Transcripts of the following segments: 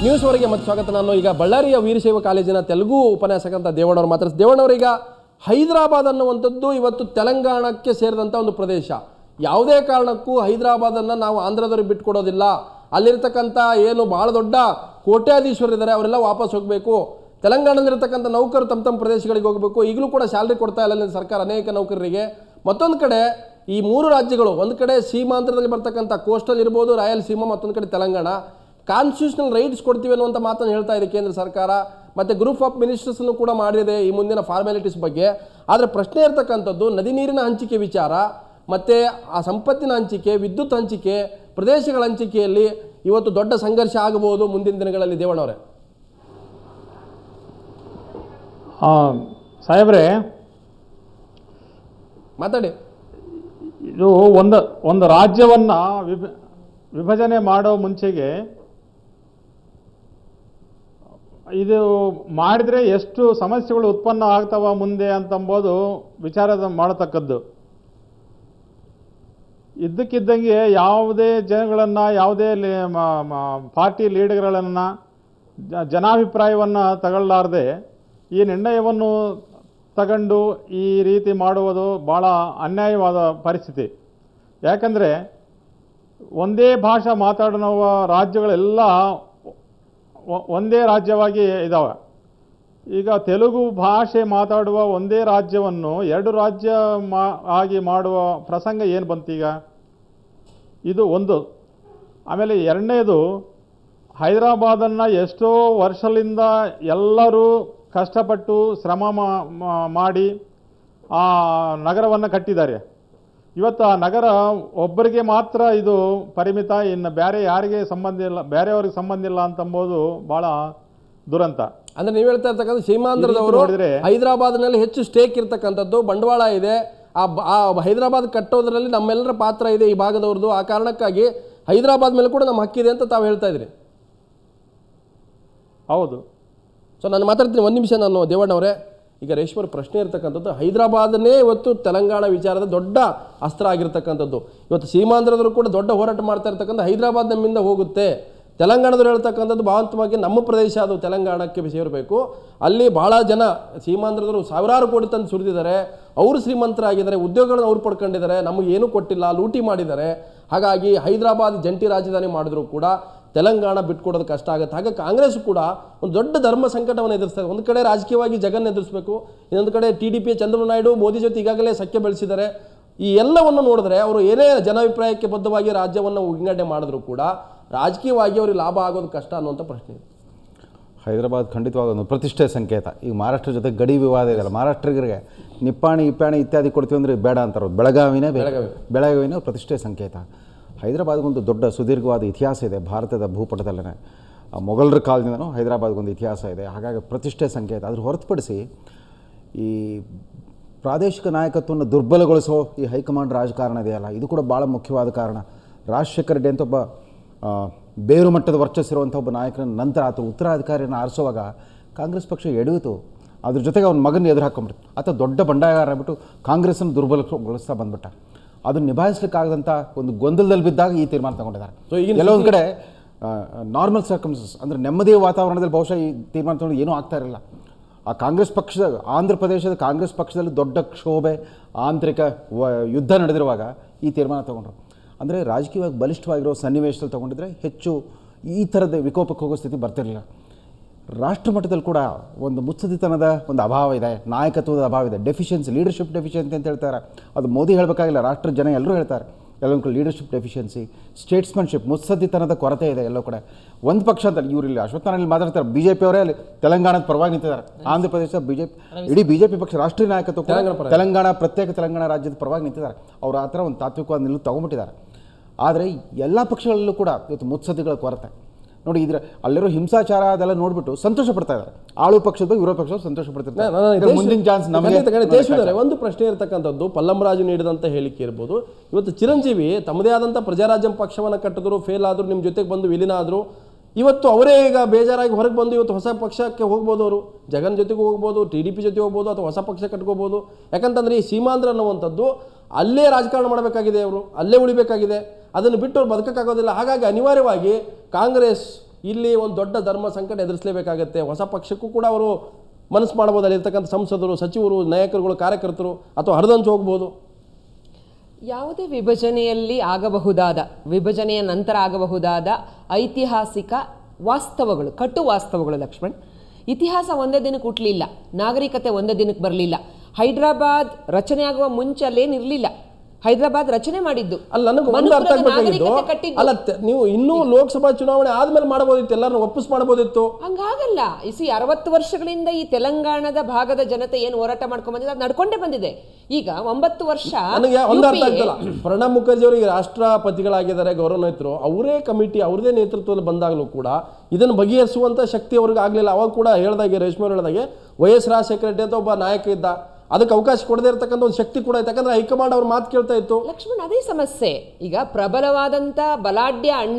ನ್ಯೂಸ್ವರೆಗೆ ಮತ್ತೆ ಸ್ವಾಗತ ನಾನು ಈಗ ಬಳ್ಳಾರಿಯ ವೀರಶೈವ ಕಾಲೇಜಿನ ತೆಲುಗು ಉಪನ್ಯಾಸಕಂತ ದೇವಣ್ಣವರು ಮಾತಾಡ್ತಾರೆ ದೇವಣ್ಣವರೀಗ ಹೈದರಾಬಾದ್ ಅನ್ನುವಂಥದ್ದು ಇವತ್ತು ತೆಲಂಗಾಣಕ್ಕೆ ಸೇರಿದಂಥ ಒಂದು ಪ್ರದೇಶ ಯಾವುದೇ ಕಾರಣಕ್ಕೂ ಹೈದರಾಬಾದನ್ನು ನಾವು ಆಂಧ್ರದವ್ರಿಗೆ ಬಿಟ್ಕೊಡೋದಿಲ್ಲ ಅಲ್ಲಿರ್ತಕ್ಕಂಥ ಏನು ಭಾಳ ದೊಡ್ಡ ಕೋಟ್ಯಾಧೀಶ್ವರಿದ್ದಾರೆ ಅವರೆಲ್ಲ ವಾಪಸ್ ಹೋಗಬೇಕು ತೆಲಂಗಾಣದಲ್ಲಿರ್ತಕ್ಕಂಥ ನೌಕರು ತಮ್ಮ ತಮ್ಮ ಪ್ರದೇಶಗಳಿಗೆ ಹೋಗಬೇಕು ಈಗಲೂ ಕೂಡ ಸ್ಯಾಲ್ರಿ ಕೊಡ್ತಾ ಇಲ್ಲ ಅಲ್ಲಿ ಸರ್ಕಾರ ಅನೇಕ ನೌಕರರಿಗೆ ಮತ್ತೊಂದು ಕಡೆ ಈ ಮೂರು ರಾಜ್ಯಗಳು ಒಂದು ಕಡೆ ಸೀಮಾಂತರದಲ್ಲಿ ಬರ್ತಕ್ಕಂಥ ಕೋಸ್ಟಲ್ ಇರ್ಬೋದು ರಾಯಲಸೀಮಾ ಮತ್ತೊಂದು ಕಡೆ ತೆಲಂಗಾಣ ಕಾನ್ಸ್ಟಿಟ್ಯೂಷನಲ್ ರೈಟ್ಸ್ ಕೊಡ್ತೀವಿ ಅನ್ನುವಂಥ ಮಾತನ್ನು ಹೇಳ್ತಾ ಇದೆ ಕೇಂದ್ರ ಸರ್ಕಾರ ಮತ್ತು ಗ್ರೂಪ್ ಆಫ್ ಮಿನಿಸ್ಟರ್ಸನ್ನು ಕೂಡ ಮಾಡಿದೆ ಈ ಮುಂದಿನ ಫಾರ್ಮ್ಯಾಲಿಟೀಸ್ ಬಗ್ಗೆ ಆದರೆ ಪ್ರಶ್ನೆ ಇರ್ತಕ್ಕಂಥದ್ದು ನದಿ ನೀರಿನ ಹಂಚಿಕೆ ವಿಚಾರ ಮತ್ತು ಆ ಸಂಪತ್ತಿನ ಹಂಚಿಕೆ ವಿದ್ಯುತ್ ಹಂಚಿಕೆ ಪ್ರದೇಶಗಳ ಹಂಚಿಕೆಯಲ್ಲಿ ಇವತ್ತು ದೊಡ್ಡ ಸಂಘರ್ಷ ಆಗಬಹುದು ಮುಂದಿನ ದಿನಗಳಲ್ಲಿ ದೇವಣ್ಣವರೇ ಆ, ಸಾಹೇಬ್ರೆ ಮಾತಾಡಿ ಇದು ಒಂದು ಒಂದು ರಾಜ್ಯವನ್ನ ವಿಭ ವಿಭಜನೆ ಮಾಡೋ ಮುಂಚೆಗೆ ಇದು ಮಾಡಿದ್ರೆ ಎಷ್ಟು ಸಮಸ್ಯೆಗಳು ಉತ್ಪನ್ನ ಆಗ್ತಾವ ಮುಂದೆ ಅಂತಂಬೋದು ವಿಚಾರದ ಮಾಡತಕ್ಕದ್ದು ಇದ್ದಕ್ಕಿದ್ದಂಗೆ ಯಾವುದೇ ಜನಗಳನ್ನು ಯಾವುದೇ ಲೇ- ಮ- ಮ- ಪಾರ್ಟಿ ಲೀಡರ್ಗಳನ್ನು ಜ- ಜನಾಭಿಪ್ರಾಯವನ್ನು ತಗೊಳ್ಳಾರ್ದೆ ಈ ನಿರ್ಣಯವನ್ನು ತಗೊಂಡು ಈ ರೀತಿ ಮಾಡುವುದು ಭಾಳ ಅನ್ಯಾಯವಾದ ಪರಿಸ್ಥಿತಿ ಯಾಕಂದರೆ ಒಂದೇ ಭಾಷೆ ಮಾತಾಡುವ ರಾಜ್ಯಗಳೆಲ್ಲ ಒ- ಒಂದೇ ರಾಜ್ಯವಾಗಿ ಇದ್ದಾವೆ ಈಗ ತೆಲುಗು ಭಾಷೆ ಮಾತಾಡುವ ಒಂದೇ ರಾಜ್ಯವನ್ನು ಎರಡು ರಾಜ್ಯ ಮಾ ಆಗಿ ಮಾಡುವ ಪ್ರಸಂಗ ಏನು ಬಂತೀಗ ಇದು ಒಂದು ಆಮೇಲೆ ಎರಡನೇದು ಹೈದರಾಬಾದನ್ನು ಎಷ್ಟೋ ವರ್ಷದಿಂದ ಎಲ್ಲರೂ ಕಷ್ಟಪಟ್ಟು ಶ್ರಮ ಮಾ- ಮಾ- ಮಾಡಿ ಆ ನಗರವನ್ನು ಕಟ್ಟಿದ್ದಾರೆ ಇವತ್ತು ಆ ನಗರ ಒಬ್ಬರಿಗೆ ಮಾತ್ರ ಇದು ಪರಿಮಿತ ಇನ್ನು ಬೇರೆ ಯಾರಿಗೆ ಸಂಬಂಧ ಇಲ್ಲ ಬೇರೆಯವ್ರಿಗೆ ಸಂಬಂಧ ಇಲ್ಲ ಅಂತಂಬೋದು ಭಾಳ ದುರಂತ ಅಂದ್ರೆ ನೀವು ಹೇಳ್ತಾ ಇರ್ತಕ್ಕಂಥ ಸೀಮಾಂಧ್ರದವರು ನೋಡಿದ್ರೆ- ಹೈದರಾಬಾದ್ನಲ್ಲಿ ಹೆಚ್ಚು ಸ್ಟೇಕ್ ಇರ್ತಕ್ಕಂಥದ್ದು ಬಂಡವಾಳ ಇದೆ ಆ ಬ- ಆ ಹೈದರಾಬಾದ್ ಕಟ್ಟೋದ್ರಲ್ಲಿ ನಮ್ಮೆಲ್ಲರ ಪಾತ್ರ ಇದೆ ಈ ಭಾಗದವ್ರದ್ದು ಆ ಕಾರಣಕ್ಕಾಗಿ ಹೈದರಾಬಾದ್ ಮೇಲೆ ಕೂಡ ನಮ್ಮ ಹಕ್ಕಿದೆ ಅಂತ ತಾವು ಹೇಳ್ತಾ ಇದ್ರಿ ಹೌದು ಸೊ ನಾನು ಮಾತಾಡ್ತೀನಿ ಒಂದು ನಿಮಿಷ ನಾನು ದೇವಣ್ಣವರೇ ಈಗ ರೇಷ್ಮರ್ ಪ್ರಶ್ನೆ ಇರ್ತಕ್ಕಂಥದ್ದು ಹೈದರಾಬಾದನೇ ಇವತ್ತು ತೆಲಂಗಾಣ ವಿಚಾರದ ದೊಡ್ಡ ಅಸ್ತ್ರ ಆಗಿರ್ತಕ್ಕಂಥದ್ದು ಇವತ್ತು ಸೀಮಾಂಧ್ರದವರು ಕೂಡ ದೊಡ್ಡ ಹೋರಾಟ ಮಾಡ್ತಾ ಇರ್ತಕ್ಕಂಥ ಹೈದರಾಬಾದ್ ನಮ್ಮಿಂದ ಹೋಗುತ್ತೆ ತೆಲಂಗಾಣದವ್ರು ಹೇಳ್ತಕ್ಕಂಥದ್ದು ಭಾವಂತವಾಗಿ ನಮ್ಮ ಪ್ರದೇಶ ಅದು ತೆಲಂಗಾಣಕ್ಕೆ ಸೇರಬೇಕು ಅಲ್ಲಿ ಭಾಳ ಜನ ಸೀಮಾಂಧ್ರದವರು ಸಾವಿರಾರು ಕೋಟಿ ತಂದು ಸುರಿದಿದ್ದಾರೆ ಅವರು ಶ್ರೀಮಂತರಾಗಿದ್ದಾರೆ ಉದ್ಯೋಗಗಳನ್ನು ಅವ್ರು ಪಡ್ಕೊಂಡಿದ್ದಾರೆ ನಮಗೆ ಏನೂ ಕೊಟ್ಟಿಲ್ಲ ಲೂಟಿ ಮಾಡಿದ್ದಾರೆ ಹಾಗಾಗಿ ಹೈದರಾಬಾದ್ ಜಂಟಿ ರಾಜಧಾನಿ ಮಾಡಿದ್ರು ಕೂಡ ತೆಲಂಗಾಣ ಬಿಟ್ಕೊಡೋದು ಕಷ್ಟ ಆಗುತ್ತೆ ಹಾಗೆ ಕಾಂಗ್ರೆಸ್ ಕೂಡ ಒಂದು ದೊಡ್ಡ ಧರ್ಮ ಸಂಕಟವನ್ನು ಎದುರಿಸ್ತಾರೆ ಒಂದು ಕಡೆ ರಾಜಕೀಯವಾಗಿ ಜಗನ್ ಎದುರಿಸಬೇಕು ಇನ್ನೊಂದು ಕಡೆ T D P Chandrababu Naidu Modi ಜೊತೆ ಈಗಾಗಲೇ ಸಖ್ಯ ಬೆಳೆಸಿದ್ದಾರೆ ಈ ಎಲ್ಲವನ್ನು ನೋಡಿದ್ರೆ ಅವರು ಏನೇ ಜನಾಭಿಪ್ರಾಯಕ್ಕೆ ಬದ್ಧವಾಗಿ ರಾಜ್ಯವನ್ನು ವಿಂಗಡಣೆ ಮಾಡಿದ್ರು ಕೂಡ ರಾಜಕೀಯವಾಗಿ ಅವ್ರಿಗೆ ಲಾಭ ಆಗೋದು ಕಷ್ಟ ಅನ್ನುವಂಥ ಪ್ರಶ್ನೆ ಇದೆ ಹೈದರಾಬಾದ್ ಖಂಡಿತವಾಗಿ ಒಂದು ಪ್ರತಿಷ್ಠೆ ಸಂಕೇತ ಈಗ ಮಹಾರಾಷ್ಟ್ರ ಜೊತೆ ಗಡಿ ವಿವಾದ ಇದೆಯಲ್ಲ ಮಹಾರಾಷ್ಟ್ರಿಗರಿಗೆ ನಿಪ್ಪಾಣಿ ಇಪ್ಪಾಣಿ ಇತ್ಯಾದಿ ಕೊಡ್ತೀವಿ ಅಂದರೆ ಬೇಡ ಅಂತಾರೆ ಬೆಳಗಾವಿನೇ ಬೇಕು ಬೆಳಗಾವಿ. ಬೆಳಗಾವಿನೇ ಪ್ರತಿಷ್ಠೆ ಸಂಕೇತ ಹೈದರಾಬಾದ್ಗೊಂದು ದೊಡ್ಡ ಸುದೀರ್ಘವಾದ ಇತಿಹಾಸ ಇದೆ ಭಾರತದ ಭೂಪಟದಲ್ಲೇ ಆ ಮೊಘಲರ ಕಾಲದಿಂದನೂ ಹೈದರಾಬಾದ್ಗೊಂದು ಇತಿಹಾಸ ಇದೆ ಹಾಗಾಗಿ ಪ್ರತಿಷ್ಠೆ ಸಂಕೇತ ಅದ್ರ ಹೊರತುಪಡಿಸಿ ಈ ಪ್ರಾದೇಶಿಕ ನಾಯಕತ್ವವನ್ನು ದುರ್ಬಲಗೊಳಿಸೋ ಈ ಹೈಕಮಾಂಡ್ ರಾಜಕಾರಣ ಇದೆಯಲ್ಲ ಇದು ಕೂಡ ಭಾಳ ಮುಖ್ಯವಾದ ಕಾರಣ ರಾಜಶೇಖರ ರೆಡ್ಡಿ ಅಂತ ಒಬ್ಬ ಆ, ಬೇರು ಮಟ್ಟದ ವರ್ಚಸ್ಸಿರುವಂಥ ಒಬ್ಬ ನಾಯಕನ ನಂತರ ಆತ ಉತ್ತರಾಧಿಕಾರಿಯನ್ನು ಆರಿಸುವಾಗ ಕಾಂಗ್ರೆಸ್ ಪಕ್ಷ ಎಡವಿತು ಅದ್ರ ಜೊತೆಗೆ ಅವನ ಮಗನ ಎದುರು ಹಾಕೊಂಡ್ಬಿಟ್ಟು ಆತ ದೊಡ್ಡ ಬಂಡಾಯಗಾರ ಆಗ್ಬಿಟ್ಟು ಕಾಂಗ್ರೆಸ್ಸನ್ನು ದುರ್ಬಲಗೊಳಿಸ್ತಾ ಬಂದ್ಬಿಟ್ಟ ಅದನ್ನು ನಿಭಾಯಿಸ್ಲಿಕ್ಕಾಗದಂಥ ಒಂದು ಗೊಂದಲದಲ್ಲಿ ಬಿದ್ದಾಗ ಈ ತೀರ್ಮಾನ ತಗೊಂಡಿದ್ದಾರೆ So, ಈಗಿನ ಎಲ್ಲೊಂದು ಕಡೆ ನಾರ್ಮಲ್ ಸರ್ಕಮ್ಸಸ್ ಅಂದರೆ ನೆಮ್ಮದಿಯ ವಾತಾವರಣದಲ್ಲಿ ಬಹುಶಃ ಈ ತೀರ್ಮಾನ ತಗೊಂಡು ಏನೂ ಆಗ್ತಾ ಇರಲಿಲ್ಲ ಆ ಕಾಂಗ್ರೆಸ್ ಪಕ್ಷದ ಆಂಧ್ರ ಪ್ರದೇಶದ ಕಾಂಗ್ರೆಸ್ ಪಕ್ಷದಲ್ಲಿ ದೊಡ್ಡ ಕ್ಷೋಭೆ ಆಂತರಿಕ ವ ಯುದ್ಧ ನಡೆದಿರುವಾಗ ಈ ತೀರ್ಮಾನ ತಗೊಂಡ್ರು ಅಂದರೆ ರಾಜಕೀಯವಾಗಿ ಬಲಿಷ್ಠವಾಗಿರೋ ಸನ್ನಿವೇಶದಲ್ಲಿ ತಗೊಂಡಿದ್ರೆ ಹೆಚ್ಚು ಈ ಥರದ ವಿಕೋಪಕ್ಕೆ ಹೋಗೋ ಸ್ಥಿತಿ ಬರ್ತಿರಲಿಲ್ಲ ರಾಷ್ಟ್ರ ಮಟ್ಟದಲ್ಲಿ ಕೂಡ ಒಂದು ಮುತ್ಸದಿತನದ ಒಂದು ಅಭಾವ ಇದೆ ನಾಯಕತ್ವದ ಅಭಾವ ಇದೆ ಡೆಫಿಷಿಯನ್ಸಿ ಲೀಡರ್ಶಿಪ್ ಡೆಫಿಷಿಯನ್ಸಿ ಅಂತ ಹೇಳ್ತಾರೆ ಅದು ಮೋದಿ ಹೇಳಬೇಕಾಗಿಲ್ಲ ರಾಷ್ಟ್ರ ಜನ ಎಲ್ಲರೂ ಹೇಳ್ತಾರೆ ಎಲ್ಲೊಂದು ಕಡೆ ಲೀಡರ್ಶಿಪ್ ಡೆಫಿಷಿಯನ್ಸಿ ಸ್ಟೇಟ್ಸ್ಮನ್ಶಿಪ್ ಮುತ್ಸದ್ದಿತನದ ಕೊರತೆ ಇದೆ ಎಲ್ಲೋ ಕಡೆ ಒಂದು ಪಕ್ಷ ಅಂತ ಇವ್ರು ಇಲ್ಲಿ ಅಶ್ವತ್ಥನಾರಾಯಣ ಮಾತಾಡ್ತಾರೆ ಬಿ ಜೆ ಪಿ ಅವರೇ ಅಲ್ಲಿ ತೆಲಂಗಾಣದ ಪರವಾಗಿ ನಿಂತಿದ್ದಾರೆ Andhra Pradesh B J P ಇಡೀ ಬಿ ಜೆ ಪಿ ಪಕ್ಷ ರಾಷ್ಟ್ರೀಯ ನಾಯಕತ್ವ ಕೂಡ ತೆಲಂಗಾಣ ಪರ. ತೆಲಂಗಾಣ ಪ್ರತ್ಯೇಕ ತೆಲಂಗಾಣ ರಾಜ್ಯದ ಪರವಾಗಿ ನಿಂತಿದ್ದಾರೆ ಅವರು ಆ ಥರ ಒಂದು ತಾತ್ವಿಕವಾದ ನಿಲುವು ತಗೊಂಬಿಟ್ಟಿದ್ದಾರೆ ಆದರೆ ಎಲ್ಲ ಪಕ್ಷಗಳಲ್ಲೂ ಕೂಡ ಇವತ್ತು ಮುತ್ಸದ್ದಿಗಳ ಕೊರತೆ ನೋಡಿ ಇದ್ರ ಅಲ್ಲಿರೋ ಹಿಂಸಾಚಾರ ಅದೆಲ್ಲ ನೋಡ್ಬಿಟ್ಟು ಸಂತೋಷ ಪಡ್ತಾ ಇದ್ದಾರೆ ಆಳು ಪಕ್ಷದ ವಿರೋಧ ಪಕ್ಷ ಸಂತೋಷ ಪಡ್ತಿರ್ತಾರೆ ನಾನು- ನಾನು ಇದ್ರ ದೇಶ- ಮುಂದಿನ ಚಾನ್ಸ್ ನಮಗೆ ಖಂಡಿತ, ಖಂಡಿತ. ದೇಶವಿದ್ದಾರೆ. ಒಂದು ಪ್ರಶ್ನೆ ಇರತಕ್ಕಂಥದ್ದು ಪಲ್ಲಂರಾಜು ನೀಡಿದಂಥ ಹೇಳಿಕೆ ಇರ್ಬೋದು ಇವತ್ತು ಚಿರಂಜೀವಿ ತಮ್ಮದೇ ಆದಂಥ ಪ್ರಜಾರಾಜ್ಯಂ ಪಕ್ಷವನ್ನು ಕಟ್ಟಿದ್ರು ಫೇಲ್ ಆದ್ರು ನಿಮ್ಮ ಜೊತೆಗೆ ಬಂದು ವಿಲೀನ ಆದ್ರು ಇವತ್ತು ಅವರೇ ಈಗ ಬೇಜಾರಾಗಿ ಹೊರಗೆ ಬಂದು ಇವತ್ತು ಹೊಸ ಪಕ್ಷಕ್ಕೆ ಹೋಗ್ಬೋದು ಅವರು ಜಗನ್ ಜೊತೆಗೂ ಹೋಗ್ಬೋದು ಟಿ ಡಿ ಪಿ ಜೊತೆ ಹೋಗ್ಬೋದು ಅಥವಾ ಹೊಸ ಪಕ್ಷ ಕಟ್ಕೋಬೋದು ಯಾಕಂತಂದ್ರೆ ಈ ಸೀಮಾಂಧ್ರ ಅನ್ನುವಂಥದ್ದು ಅಲ್ಲೇ ರಾಜಕಾರಣ ಮಾಡಬೇಕಾಗಿದೆ ಅವರು ಅಲ್ಲೇ ಉಳಿಬೇಕಾಗಿದೆ ಅದನ್ನು ಬಿಟ್ಟು ಅವ್ರು ಬದುಕಕ್ಕಾಗೋದಿಲ್ಲ ಹಾಗಾಗಿ ಅನಿವಾರ್ಯವಾಗಿ ಕಾಂಗ್ರೆಸ್ ಇಲ್ಲಿ ಒಂದು ದೊಡ್ಡ ಧರ್ಮ ಸಂಕಟ ಎದುರಿಸಲೇಬೇಕಾಗತ್ತೆ ಹೊಸ ಪಕ್ಷಕ್ಕೂ ಕೂಡ ಅವರು ಮನಸ್ಸು ಮಾಡ್ಬೋದು ಅಲ್ಲಿರ್ತಕ್ಕಂಥ ಸಂಸದರು ಸಚಿವರು ನಾಯಕರುಗಳು ಕಾರ್ಯಕರ್ತರು ಅಥವಾ ಹರಿದಂಚು ಹೋಗ್ಬೋದು ಯಾವುದೇ ವಿಭಜನೆಯಲ್ಲಿ ಆಗಬಹುದಾದ ವಿಭಜನೆಯ ನಂತರ ಆಗಬಹುದಾದ ಐತಿಹಾಸಿಕ ವಾಸ್ತವಗಳು ಕಟ್ಟು ವಾಸ್ತವಗಳು ಲಕ್ಷ್ಮಣ್ ಇತಿಹಾಸ ಒಂದೇ ದಿನಕ್ಕೆ ಹುಟ್ಟಲಿಲ್ಲ ನಾಗರಿಕತೆ ಒಂದೇ ದಿನಕ್ಕೆ ಬರಲಿಲ್ಲ ಹೈದರಾಬಾದ್ ರಚನೆ ಆಗುವ ಮುಂಚೆ ಅಲ್ಲೇನಿರಲಿಲ್ಲ ಹೈದರಾಬಾದ್ ರಚನೆ ಮಾಡಿದ್ದು ಅಲ್ಲ ನನಗೆ ಒಂದು ಅರ್ಥ ಮನುಕುಲದ ಆಗ್ಬೇಕಾಗಿದ್ದು ನಾಗರಿಕತೆ ಕಟ್ಟಿದ್ದು. ಅಲ್ಲ ತೆ- ನೀವು ಇನ್ನೂ ಲೋಕಸಭಾ ಚುನಾವಣೆ ಆದ್ಮೇಲೆ ಮಾಡಬಹುದಿತ್ತು ಎಲ್ಲರನ್ನು ಒಪ್ಪಿಸ್ ಮಾಡಬಹುದಿತ್ತು ಹಂಗಾಗಲ್ಲ ಇಸಿ ಅರವತ್ತು ವರ್ಷಗಳಿಂದ ಈ ತೆಲಂಗಾಣದ ಭಾಗದ ಜನತೆ ಏನು ಹೋರಾಟ ಮಾಡ್ಕೊಂಡ್ ಬಂದಿದೆ ಅದು ನಡ್ಕೊಂಡೇ ಬಂದಿದೆ ಈಗ ಒಂಬತ್ತು ವರ್ಷ ನನಗೆ ಒಂದು ಅರ್ಥ UPA ಆಗ್ತಲ್ಲ ಪ್ರಣಬ್ ಮುಖರ್ಜಿ ಅವರಿಗೆ ರಾಷ್ಟ್ರಪತಿಗಳಾಗಿದ್ದಾರೆ ಗೌರವನೈತರು ಅವರೇ ಕಮಿಟಿ ಅವ್ರದೇ ನೇತೃತ್ವದಲ್ಲಿ ಬಂದಾಗಲೂ ಕೂಡ ಇದನ್ನು ಬಗೆಹರಿಸುವಂತ ಶಕ್ತಿ ಅವ್ರಿಗೆ ಆಗಲಿಲ್ಲ ಅವಾಗ ಕೂಡ ಹೇಳ್ದಾಗೆ ರೇಷ್ಮೆ ಅವ್ರು ಹೇಳ್ದಾಗೆ ವೈ ಎಸ್ ರಾಜಶೇಖರ ರೆಡ್ಡಿ ಅಂತ ಒಬ್ಬ ನಾಯಕ ಇದ್ದ ಅದಕ್ಕೆ ಅವಕಾಶ ಕೊಡದೇ ಇರತಕ್ಕಂಥ ಒಂದು ಶಕ್ತಿ ಕೂಡ ಇತ್ತು ಯಾಕಂದ್ರೆ ಹೈಕಮಾಂಡ್ ಅವ್ರ ಮಾತು ಕೇಳ್ತಾ ಇತ್ತು ಲಕ್ಷ್ಮಣ್ ಅದೇ ಸಮಸ್ಯೆ ಈಗ ಪ್ರಬಲವಾದಂತ ಬಲಾಢ್ಯ ಅಣ್ಣ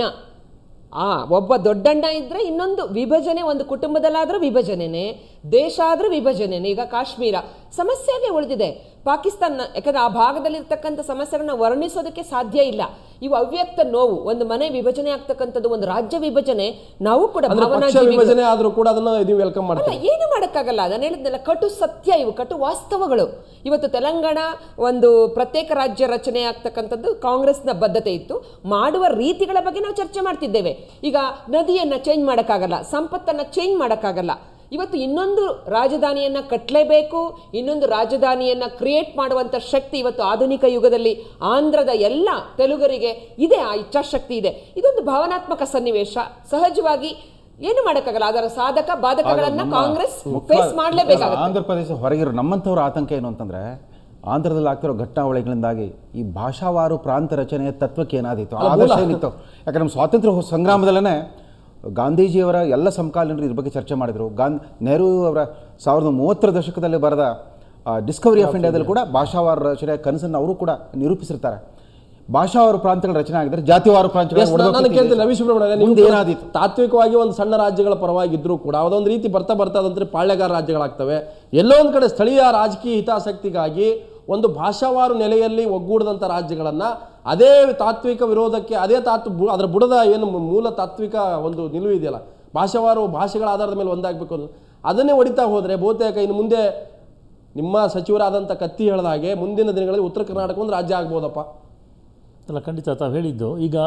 ಆ ಒಬ್ಬ ದೊಡ್ಡಣ್ಣ ಇದ್ರೆ ಇನ್ನೊಂದು ವಿಭಜನೆ ಒಂದು ಕುಟುಂಬದಲ್ಲಾದ್ರೂ ವಿಭಜನೆನೆ ದೇಶ ಆದ್ರೂ ವಿಭಜನೆನೆ ಈಗ ಕಾಶ್ಮೀರ ಸಮಸ್ಯೆಗೆ ಉಳಿದಿದೆ ಪಾಕಿಸ್ತಾನ ಯಾಕಂದ್ರೆ ಆ ಭಾಗದಲ್ಲಿ ಇರ್ತಕ್ಕಂಥ ಸಮಸ್ಯೆಗಳನ್ನ ವರ್ಣಿಸೋದಕ್ಕೆ ಸಾಧ್ಯ ಇಲ್ಲ ಇವು ಅವ್ಯಕ್ತ ನೋವು ಒಂದು ಮನೆ ವಿಭಜನೆ ಆಗ್ತಕ್ಕಂಥದ್ದು ಒಂದು ರಾಜ್ಯ ವಿಭಜನೆ ನಾವು ಕೂಡ ಅಂದ್ರೆ ಪಕ್ಷ ಭಾವನಾಜೀವಿಗಳು. ವಿಭಜನೆ ಆದ್ರೂ ಕೂಡ ಅದನ್ನ ನೀವು ವೆಲ್ಕಮ್ ಅಲ್ಲ ಮಾಡ್ತೀವಿ ಏನು ಮಾಡೋಕ್ಕಾಗಲ್ಲ ನಾನು ಹೇಳಿದ್ನಲ್ಲ ಕಟು ಸತ್ಯ ಇವು ಕಟು ವಾಸ್ತವಗಳು ಇವತ್ತು ತೆಲಂಗಾಣ ಒಂದು ಪ್ರತ್ಯೇಕ ರಾಜ್ಯ ರಚನೆ ಆಗ್ತಕ್ಕಂಥದ್ದು ಕಾಂಗ್ರೆಸ್ನ ಬದ್ಧತೆ ಇತ್ತು ಮಾಡುವ ರೀತಿಗಳ ಬಗ್ಗೆ ನಾವು ಚರ್ಚೆ ಮಾಡ್ತಿದ್ದೇವೆ ಈಗ ನದಿಯನ್ನ ಚೇಂಜ್ ಮಾಡೋಕ್ಕಾಗಲ್ಲ ಸಂಪತ್ತನ್ನ ಚೇಂಜ್ ಮಾಡೋಕ್ಕಾಗಲ್ಲ ಇವತ್ತು ಇನ್ನೊಂದು ರಾಜಧಾನಿಯನ್ನ ಕಟ್ಟಲೇಬೇಕು ಇನ್ನೊಂದು ರಾಜಧಾನಿಯನ್ನ ಕ್ರಿಯೇಟ್ ಮಾಡುವಂತ ಶಕ್ತಿ ಇವತ್ತು ಆಧುನಿಕ ಯುಗದಲ್ಲಿ ಆಂಧ್ರದ ಎಲ್ಲ ತೆಲುಗರಿಗೆ ಇದೆ ಆ ಇಚ್ಛಾಶಕ್ತಿ ಇದೆ ಇದೊಂದು ಭಾವನಾತ್ಮಕ ಸನ್ನಿವೇಶ ಸಹಜವಾಗಿ ಏನು ಮಾಡೋಕ್ಕಾಗಲ್ಲ ಅದರ ಸಾಧಕ ಬಾಧಕಗಳನ್ನ ನಮ್ಮ ಕಾಂಗ್ರೆಸ್ ಮುಖ್ಯ- ಫೇಸ್ ಮಾಡಲೇಬೇಕಾಗುತ್ತೆ ಆಂಧ್ರ ಪ್ರದೇಶ ಹೊರಗಿರೋ ನಮ್ಮಂಥವ್ರ ಆತಂಕ ಏನು ಅಂತಂದ್ರೆ ಆಂಧ್ರದಲ್ಲಿ ಆಗ್ತಿರೋ ಘಟನಾವಳಿಗಳಿಂದಾಗಿ ಈ ಭಾಷಾವಾರು ಪ್ರಾಂತ ರಚನೆಯ ತತ್ವಕ್ಕೆ ಏನಾದೀತು ಅಲ್ಲ, ಆದರ್ಶ ಮೂಲ- ಏನಿತ್ತು ಯಾಕಂದ್ರೆ ನಮ್ಮ ಸ್ವಾತಂತ್ರ್ಯ ಹೋ- ಸಂಗ್ರಾಮದಲ್ಲೇ ಗಾಂಧೀಜಿಯವರ ಎಲ್ಲ ಸಮಕಾಲೀನರು ಇದ್ರ ಬಗ್ಗೆ ಚರ್ಚೆ ಮಾಡಿದರು ಗಾಂಧಿ ನೆಹರು ಅವರ ಸಾವಿರದ ಮೂವತ್ತರ ದಶಕದಲ್ಲಿ ಬರೆದ ಡಿಸ್ಕವರಿ ಆಫ್ ಇಂಡಿಯಾದಲ್ಲಿ ಕೂಡ ಭಾಷಾವಾರ ರಚನೆಯ ಕನಸನ್ನು ಅವರು ಕೂಡ ನಿರೂಪಿಸಿರ್ತಾರೆ ಭಾಷಾವಾರು ಪ್ರಾಂತಗಳ ರಚನೆ ಆಗಿದ್ರೆ ಜಾತಿವಾರು ಪ್ರಾಂತಗಳ Yes, ನಾನು- ನಾನು ಕೇಳ್ತೀನಿ ರವಿ ಸುಬ್ರಹ್ಮಣ್ಯ ನೀವು ಮುಂದೆ ಕೂಡ ಏನಾದೀತು ತಾತ್ವಿಕವಾಗಿ ಒಂದು ಸಣ್ಣ ರಾಜ್ಯಗಳ ಪರವಾಗಿದ್ರು ಕೂಡ ಅದೊಂದು ರೀತಿ ಬರ್ತಾ ಬರ್ತಾ ಅದಂದ್ರೆ ಪಾಳ್ಯಗಾರ ರಾಜ್ಯಗಳಾಗ್ತವೆ ಎಲ್ಲೋ ಒಂದು ಕಡೆ ಸ್ಥಳೀಯ ರಾಜಕೀಯ ಹಿತಾಸಕ್ತಿಗಾಗಿ ಒಂದು ಭಾಷಾವಾರು ನೆಲೆಯಲ್ಲಿ ಒಗ್ಗೂಡದಂಥ ರಾಜ್ಯಗಳನ್ನ ಅದೇ ತಾತ್ವಿಕ ವಿರೋಧಕ್ಕೆ ಅದೇ ತಾತ್ವ ಬು- ಅದರ ಬುಡದ ಏನು ಮೂಲ ತಾತ್ವಿಕ ಒಂದು ನಿಲುವು ಇದೆಯಲ್ಲ ಭಾಷಾವಾರು ಭಾಷೆಗಳ ಆಧಾರದ ಮೇಲೆ ಒಂದಾಗಬೇಕು ಅನ್ನೋದು ಅದನ್ನೇ ಹೊಡಿತಾ ಹೋದರೆ ಬಹುತೇಕ ಇನ್ನು ಮುಂದೆ ನಿಮ್ಮ ಸಚಿವರಾದಂಥ ಕತ್ತಿ ಹೇಳ್ದ ಹಾಗೆ ಮುಂದಿನ ದಿನಗಳಲ್ಲಿ ಉತ್ತರ ಕರ್ನಾಟಕ ಒಂದು ರಾಜ್ಯ ಆಗ್ಬೋದಪ್ಪ ಅಲ್ಲ ಖಂಡಿತ ತಾವು ಹೇಳಿದ್ದು ಈಗ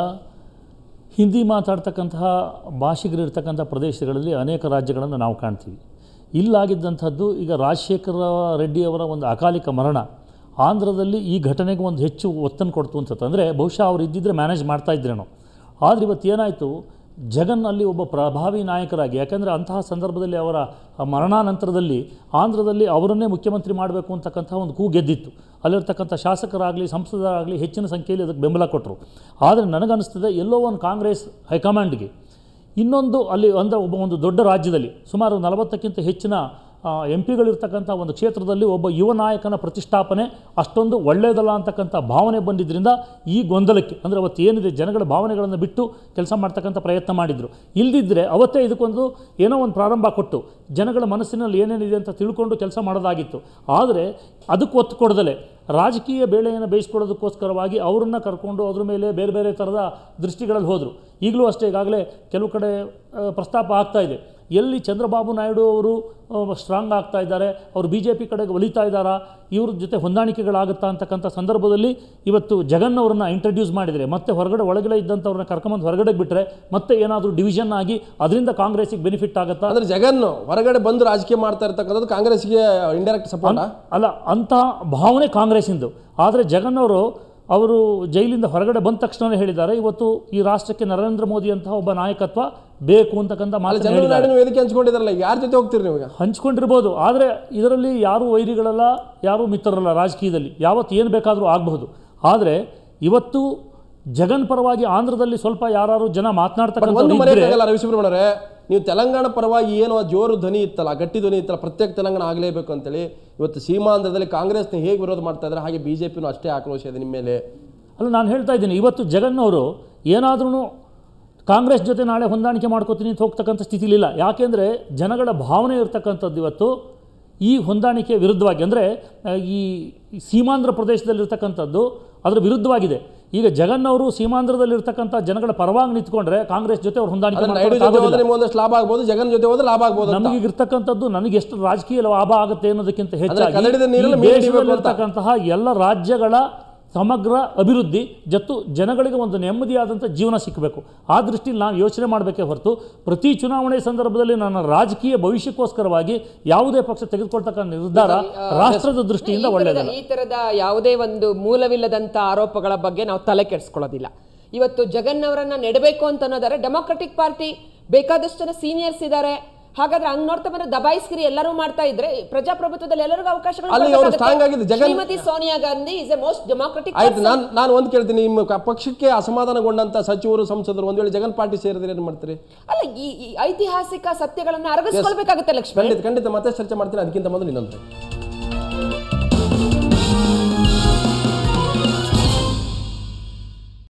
ಹಿಂದಿ ಮಾತಾಡ್ತಕ್ಕಂತಹ ಭಾಷಿಗರಿರ್ತಕ್ಕಂಥ ಪ್ರದೇಶಗಳಲ್ಲಿ ಅನೇಕ ರಾಜ್ಯಗಳನ್ನು ನಾವು ಕಾಣ್ತೀವಿ ಇಲ್ಲಾಗಿದ್ದಂಥದ್ದು ಈಗ ರಾಜಶೇಖರ ರೆಡ್ಡಿಯವರ ಒಂದು ಅಕಾಲಿಕ ಮರಣ ಆಂಧ್ರದಲ್ಲಿ ಈ ಘಟನೆಗೆ ಒಂದು ಹೆಚ್ಚು ಒತ್ತನ್ನು ಕೊಡ್ತು ಅನ್ಸುತ್ತೆ ಅಂದರೆ ಬಹುಶಃ ಅವ್ರು ಇದ್ದಿದ್ರೆ ಮ್ಯಾನೇಜ್ ಮಾಡ್ತಾ ಇದ್ರೇನೋ ಆದರೆ ಇವತ್ತು ಏನಾಯಿತು ಜಗನ್ ಅಲ್ಲಿ ಒಬ್ಬ ಪ್ರಭಾವಿ ನಾಯಕರಾಗಿ ಯಾಕಂದರೆ ಅಂತಹ ಸಂದರ್ಭದಲ್ಲಿ ಅವರ ಮರಣಾನಂತರದಲ್ಲಿ ಆಂಧ್ರದಲ್ಲಿ ಅವರನ್ನೇ ಮುಖ್ಯಮಂತ್ರಿ ಮಾಡಬೇಕು ಅಂತಕ್ಕಂಥ ಒಂದು ಕೂ ಗೆದ್ದಿತ್ತು ಅಲ್ಲಿರ್ತಕ್ಕಂಥ ಶಾಸಕರಾಗಲಿ ಸಂಸದರಾಗಲಿ ಹೆಚ್ಚಿನ ಸಂಖ್ಯೆಯಲ್ಲಿ ಅದಕ್ಕೆ ಬೆಂಬಲ ಕೊಟ್ಟರು ಆದರೆ ನನಗನ್ನಿಸ್ತದೆ ಎಲ್ಲೋ ಒಂದು ಕಾಂಗ್ರೆಸ್ ಹೈಕಮಾಂಡ್ಗೆ ಇನ್ನೊಂದು ಅಲ್ಲಿ ಅಂದರೆ ಒಬ್ಬ ಒಂದು ದೊಡ್ಡ ರಾಜ್ಯದಲ್ಲಿ ಸುಮಾರು ನಲವತ್ತಕ್ಕಿಂತ ಹೆಚ್ಚಿನ ಎಂ ಪಿಗಳಿರ್ತಕ್ಕಂಥ ಒಂದು ಕ್ಷೇತ್ರದಲ್ಲಿ ಒಬ್ಬ ಯುವ ನಾಯಕನ ಪ್ರತಿಷ್ಠಾಪನೆ ಅಷ್ಟೊಂದು ಒಳ್ಳೆಯದಲ್ಲ ಅಂತಕ್ಕಂಥ ಭಾವನೆ ಬಂದಿದ್ದರಿಂದ ಈ ಗೊಂದಲಕ್ಕೆ ಅಂದರೆ ಅವತ್ತು ಏನಿದೆ ಜನಗಳ ಭಾವನೆಗಳನ್ನು ಬಿಟ್ಟು ಕೆಲಸ ಮಾಡ್ತಕ್ಕಂಥ ಪ್ರಯತ್ನ ಮಾಡಿದರು ಇಲ್ದಿದ್ದರೆ ಅವತ್ತೇ ಇದಕ್ಕೊಂದು ಏನೋ ಒಂದು ಪ್ರಾರಂಭ ಕೊಟ್ಟು ಜನಗಳ ಮನಸ್ಸಿನಲ್ಲಿ ಏನೇನಿದೆ ಅಂತ ತಿಳ್ಕೊಂಡು ಕೆಲಸ ಮಾಡೋದಾಗಿತ್ತು ಆದರೆ ಅದಕ್ಕೆ ಒತ್ತು ಕೊಡದಲೆ ರಾಜಕೀಯ ಬೇಳೆಯನ್ನು ಬೇಯಿಸ್ಕೊಳ್ಳೋದಕ್ಕೋಸ್ಕರವಾಗಿ ಅವರನ್ನ ಕರ್ಕೊಂಡು ಅದ್ರ ಮೇಲೆ ಬೇರೆ ಬೇರೆ ಥರದ ದೃಷ್ಟಿಗಳಲ್ಲಿ ಹೋದರು ಈಗಲೂ ಅಷ್ಟೇ ಈಗಾಗಲೇ ಕೆಲವು ಕಡೆ ಆ, ಪ್ರಸ್ತಾಪ ಆಗ್ತಾ ಇದೆ ಎಲ್ಲಿ ಚಂದ್ರಬಾಬು ನಾಯ್ಡು ಅವರು ಸ್ಟ್ರಾಂಗ್ ಆಗ್ತಾ ಇದ್ದಾರೆ ಅವರು ಬಿ ಜೆ ಪಿ ಕಡೆಗೆ ಒಲಿತಾ ಇದ್ದಾರಾ ಇವ್ರ ಜೊತೆ ಹೊಂದಾಣಿಕೆಗಳಾಗುತ್ತಾ ಅಂತಕ್ಕಂಥ ಸಂದರ್ಭದಲ್ಲಿ ಇವತ್ತು ಜಗನ್ ಅವರನ್ನ ಇಂಟ್ರಡ್ಯೂಸ್ ಮಾಡಿದರೆ ಮತ್ತೆ ಹೊರಗಡೆ ಒಳಗಡೆ ಇದ್ದಂಥವ್ರನ್ನ ಕರ್ಕೊಂಬಂದು ಹೊರಗಡೆ ಬಿಟ್ಟರೆ ಮತ್ತೆ ಏನಾದರೂ ಡಿವಿಷನ್ ಆಗಿ ಅದರಿಂದ ಕಾಂಗ್ರೆಸ್ಸಿಗೆ ಬೆನಿಫಿಟ್ ಆಗುತ್ತಾ ಅಂದ್ರೆ ಜಗನ್ ಹೊರಗಡೆ ಬಂದು ರಾಜಕೀಯ ಮಾಡ್ತಾ ಇರ್ತಕ್ಕಂಥದ್ದು ಕಾಂಗ್ರೆಸ್ಗೆ ಇಂಡೈರೆಕ್ಟ್ ಸಪೋರ್ಟ್ ಅಲ್ಲ ಅಂಥ ಭಾವನೆ ಕಾಂಗ್ರೆಸ್ಸಿಂದು ಆದರೆ ಜಗನ್ ಅವರು ಅವರು ಜೈಲಿಂದ ಹೊರಗಡೆ ಬಂದ ತಕ್ಷಣ ಹೇಳಿದ್ದಾರೆ ಇವತ್ತು ಈ ರಾಷ್ಟ್ರಕ್ಕೆ ನರೇಂದ್ರ ಮೋದಿ ಅಂತಹ ಒಬ್ಬ ನಾಯಕತ್ವ ಬೇಕು ಅಂತಕ್ಕಂಥ ಮಾತು ಹೇಳಿದ್ದಾರೆ ಚಂದ್ರನಾಡಿನ ವೇದಿಕೆ ಹಂಚ್ಕೊಂಡಿದಾರಲ್ಲ ಯಾರ ಜೊತೆ ಹೋಗ್ತೀರಿ ನೀವು ಈಗ ಹಂಚ್ಕೊಂಡಿರ್ಬೋದು ಆದರೆ ಇದರಲ್ಲಿ ಯಾರೂ ವೈರಿಗಳಲ್ಲ ಯಾರೂ ಮಿತ್ರರಲ್ಲ ರಾಜಕೀಯದಲ್ಲಿ ಯಾವತ್ತು ಏನು ಬೇಕಾದರೂ ಆಗಬಹುದು ಆದರೆ ಇವತ್ತು ಜಗನ್ ಪರವಾಗಿ ಆಂಧ್ರದಲ್ಲಿ ಸ್ವಲ್ಪ ಯಾರು ಜನ ಬಟ್ ಒಂದು ಮಾತನಾಡ್ತಕ್ಕಂಥ ಇದ್ರೆ ಮರೆಯಕ್ಕಾಗಲ್ಲ ರವಿಸುಬ್ರಹ್ಮಣ್ಯರೇ ನೀವು ತೆಲಂಗಾಣ ಪರವಾಗಿ ಏನು ಆ ಜೋರು ಧ್ವನಿ ಇತ್ತಲ್ಲ ಗಟ್ಟಿ ಧ್ವನಿ ಇತ್ತಲ್ಲ ಪ್ರತ್ಯೇಕ ತೆಲಂಗಾಣ ಆಗಲೇಬೇಕು ಅಂತೇಳಿ ಇವತ್ತು ಸೀಮಾಂಧ್ರದಲ್ಲಿ ಕಾಂಗ್ರೆಸ್ನ ಹೇಗೆ ವಿರೋಧ ಮಾಡ್ತಾ ಇದ್ದಾರೆ ಹಾಗೆ ಬಿಜೆಪಿನೂ ಅಷ್ಟೇ ಆಕ್ರೋಶ ಇದೆ ನಿಮ್ಮ ಮೇಲೆ ಅಲ್ಲ ನಾನು ಹೇಳ್ತಾ ಇದ್ದೀನಿ ಇವತ್ತು ಜಗನ್ ಅವರು ಏನಾದ್ರೂ ಕಾಂಗ್ರೆಸ್ ಜೊತೆ ನಾಳೆ ಹೊಂದಾಣಿಕೆ ಮಾಡ್ಕೋತೀನಿ ಅಂತ ಹೋಗ್ತಕ್ಕಂಥ ಸ್ಥಿತಿಲಿಲ್ಲ ಯಾಕೆಂದರೆ ಜನಗಳ ಭಾವನೆ ಇರ್ತಕ್ಕಂಥದ್ದು ಇವತ್ತು ಈ ಹೊಂದಾಣಿಕೆ ವಿರುದ್ಧವಾಗಿ ಅಂದರೆ ಈ ಸೀಮಾಂಧ್ರ ಪ್ರದೇಶದಲ್ಲಿರ್ತಕ್ಕಂಥದ್ದು ಅದರ ವಿರುದ್ಧವಾಗಿದೆ ಈಗ ಜಗನ್ ಅವರು ಸೀಮಾಂಧ್ರದಲ್ಲಿರ್ತಕ್ಕಂಥ ಜನಗಳ ಪರವಾಗಿ ನಿಂತ್ಕೊಂಡ್ರೆ ಕಾಂಗ್ರೆಸ್ ಜೊತೆ ಅವ್ರು ಹೊಂದಾಣಿಕೆ ಅಂದ್ರೆ ನಾಯ್ಡು ಜೊತೆ ಹೋದ್ರೆ ಮಾಡ್ಕೊಳ್ಳೋಕ್ಕಾಗೋದಿಲ್ಲ. ನಿಮ್ಗೆ ಒಂದಷ್ಟು ಲಾಭ ಆಗ್ಬೋದು ಜಗನ್ ಜೊತೆ ಹೋದ್ರೆ ಲಾಭ ಆಗ್ಬೋದು ಅಂತ. ನಮಗೆ ಇರ್ತಕ್ಕಂಥದ್ದು ನನಗೆ ಎಷ್ಟು ರಾಜಕೀಯ ಲಾಭ ಆಗುತ್ತೆ ಅನ್ನೋದಕ್ಕಿಂತ ಹೆಚ್ಚಾಗಿ ಕನ್ನಡದ ಈ ನೀರಲ್ಲಿ ಮೀನು ಹಿಡಿಬೇಕು ಅಂತ. ದೇಶದಲ್ಲಿರ್ತಕ್ಕಂತಹ ಎಲ್ಲ ರಾಜ್ಯಗಳ ಸಮಗ್ರ ಅಭಿವೃದ್ಧಿ ಜೊತ್ತು ಜನಗಳಿಗೆ ಒಂದು ನೆಮ್ಮದಿಯಾದಂಥ ಜೀವನ ಸಿಕ್ಕಬೇಕು ಆ ದೃಷ್ಟಿಯಲ್ಲಿ ನಾವು ಯೋಚನೆ ಮಾಡಬೇಕೇ ಹೊರತು ಪ್ರತಿ ಚುನಾವಣೆ ಸಂದರ್ಭದಲ್ಲಿ ನನ್ನ ರಾಜಕೀಯ ಭವಿಷ್ಯಕ್ಕೋಸ್ಕರವಾಗಿ ಯಾವುದೇ ಪಕ್ಷ ತೆಗೆದುಕೊಳ್ತಕ್ಕಂಥ ನಿರ್ಧಾರ ರಾಷ್ಟ್ರದ ದೃಷ್ಟಿಯಿಂದ ಈ ತರದ- ಒಳ್ಳೆಯದಲ್ಲ ಈ ತರದ ಯಾವುದೇ ಒಂದು ಮೂಲವಿಲ್ಲದಂತ ಆರೋಪಗಳ ಬಗ್ಗೆ ನಾವು ತಲೆ ಕೆಡಿಸ್ಕೊಳ್ಳೋದಿಲ್ಲ ಇವತ್ತು ಜಗನ್ ಅವರನ್ನ ನೆಡಬೇಕು ಅಂತ ಅನ್ನೋದಾರೆ ಡೆಮೊಕ್ರೆಟಿಕ್ ಪಾರ್ಟಿ ಬೇಕಾದಷ್ಟು ಜನ ಸೀನಿಯರ್ಸ್ ಇದ್ದಾರೆ ಹಾಗಾದ್ರೆ ಹಂಗ್ ನೋಡ್ತಾ ಬಂದ್ರೆ ದಬಾಯಿಸ್ಗಿರಿ ಎಲ್ಲರೂ ಮಾಡ್ತಾ ಇದ್ರೆ ಪ್ರಜಾಪ್ರಭುತ್ವದಲ್ಲಿ ಎಲ್ಲರಿಗೂ ಅವಕಾಶಗಳು ಅಲ್ಲಿ ಅವ್ರು ಕೊಡ್ಬೇಕಾಗತ್ತೆ. strong ಆಗಿದೆ. Jagan- Shrimati Sonia Gandhi is a most democratic ಆಯ್ತು ನಾನು ನಾನು ಒಂದು ಕೇಳ್ತೀನಿ ನಿಮ್ಮ ಕ- ಪಕ್ಷಕ್ಕೆ ಅಸಮಾಧಾನಗೊಂಡಂತ ಸಚಿವರು ಸಂಸದರು ಒಂದ್ ವೇಳೆ ಜಗನ್ ಪಾರ್ಟಿ ಸೇರಿದ್ರೆ ಏನ್ ಮಾಡ್ತೀರಿ ಅಲ್ಲ ಈ ಈ ಐತಿಹಾಸಿಕ ಸತ್ಯಗಳನ್ನ ಅರಗಿಸ್ಕೊಳ್ಬೇಕಾಗುತ್ತೆ ಲಕ್ಷ್ಮಣ್ ಖಂಡಿತ ಖಂಡಿತ ಮತ್ತೆ ಚರ್ಚೆ ಮಾಡ್ತೀನಿ ಅದಕ್ಕಿಂತ ಮೊದಲು ಇನ್ನೊಂದು